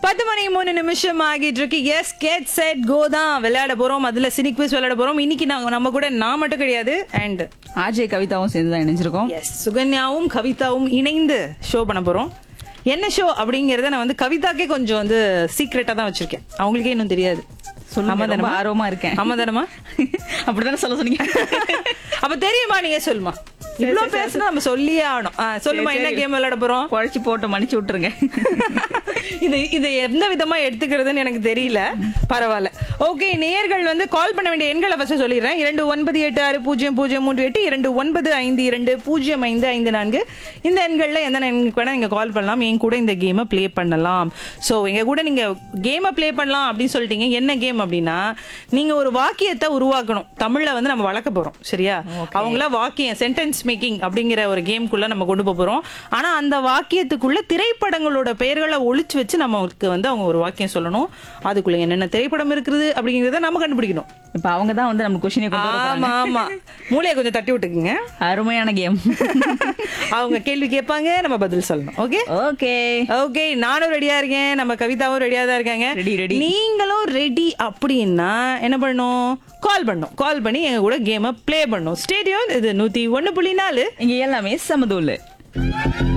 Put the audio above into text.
பத்து மணி மூணு நிமிஷம் ஆகிட்டு இருக்கு எஸ் கெட் செட் கோ தான் விளையாட போறோம் அதுல சினி குவிஸ் விளையாட போறோம் இன்னைக்கு நாங்க நம்ம கூட நான் மட்டும் கிடையாது அண்ட் ஆர்ஜே கவிதாவும் சேர்ந்து தான் இணைஞ்சிருக்கோம் எஸ் சுகன்யாவும் கவிதாவும் இணைந்து ஷோ பண்ண போறோம் என்ன ஷோ அப்படிங்கறத நான் வந்து கவிதாக்கே கொஞ்சம் வந்து சீக்ரெட்டா தான் வச்சிருக்கேன் அவங்களுக்கே இன்னும் தெரியாது சொல்லுங்க, ஆமா ரொம்ப தானேம்மா? ஆர்வமா இருக்கேன். ஆமா தானேம்மா? அப்படிதானே சொல்ல சொன்னீங்க அப்ப தெரியுமா நீங்க சொல்லுமா இவ்ளோ பேசினா நம்ம சொல்லியே ஆகணும் ஆ, சொல்லுமா என்ன கேம் விளையாட போறோம் குழைச்சி போட்டு மன்னிச்சு விட்டுருங்க இது இது எந்த விதமா எடுத்துக்கிறதுன்னு எனக்கு தெரியல பரவாயில்ல ஓகே நேயர்கள் வந்து கால் பண்ண வேண்டிய எண்களை ஃபர்ஸ்ட் சொல்லிடுறேன் இரண்டு ஒன்பது எட்டு ஆறு பூஜ்ஜியம் பூஜ்ஜியம் மூன்று எட்டு இரண்டு ஒன்பது ஐந்து இரண்டு பூஜ்ஜியம் ஐந்து ஐந்து நான்கு இந்த எண்கள்ல எந்த எண்ணுக்கு வேணா நீங்க கால் பண்ணலாம் என் கூட இந்த கேமை ப்ளே பண்ணலாம் ஸோ எங்க கூட நீங்க கேமை ப்ளே பண்ணலாம் அப்படின்னு சொல்லிட்டீங்க என்ன கேம் அப்படின்னா நீங்க ஒரு வாக்கியத்தை உருவாக்கணும் தமிழ்ல வந்து நம்ம வளர்க்க போறோம் சரியா அவங்கள வாக்கியம் சென்டென்ஸ் மேக்கிங் அப்படிங்கிற ஒரு கேம்குள்ள நம்ம கொண்டு போக போறோம் ஆனா அந்த வாக்கியத்துக்குள்ள திரைப்படங்களோட பெயர்களை ஒளிச்சு வச்சு நமக்கு வந்து அவங்க ஒரு வாக்கியம் சொல்லணும் அதுக்குள்ள என்னென்ன திரைப்படம் இருக்குது அப்படிங்கறத நம்ம கண்டுபிடிக்கணும் இப்ப அவங்க தான் வந்து நம்ம கொஸ்டினை கொண்டு வர ஆமா ஆமா மூளையை கொஞ்சம் தட்டி விட்டுக்குங்க அருமையான கேம் அவங்க கேள்வி கேட்பாங்க நம்ம பதில் சொல்லணும் ஓகே ஓகே ஓகே நானும் ரெடியா இருக்கேன் நம்ம கவிதாவும் ரெடியா தான் இருக்காங்க Ready, ready. நீங்களும் ரெடி அப்படின்னா என்ன பண்ணணும் கால் பண்ணும் கால் பண்ணி எங்க கூட கேமை ப்ளே பண்ணும் ஸ்டேடியம் இது நூத்தி ஒண்ணு புள்ளி நாலு இங்க எல்லாமே சமதூள்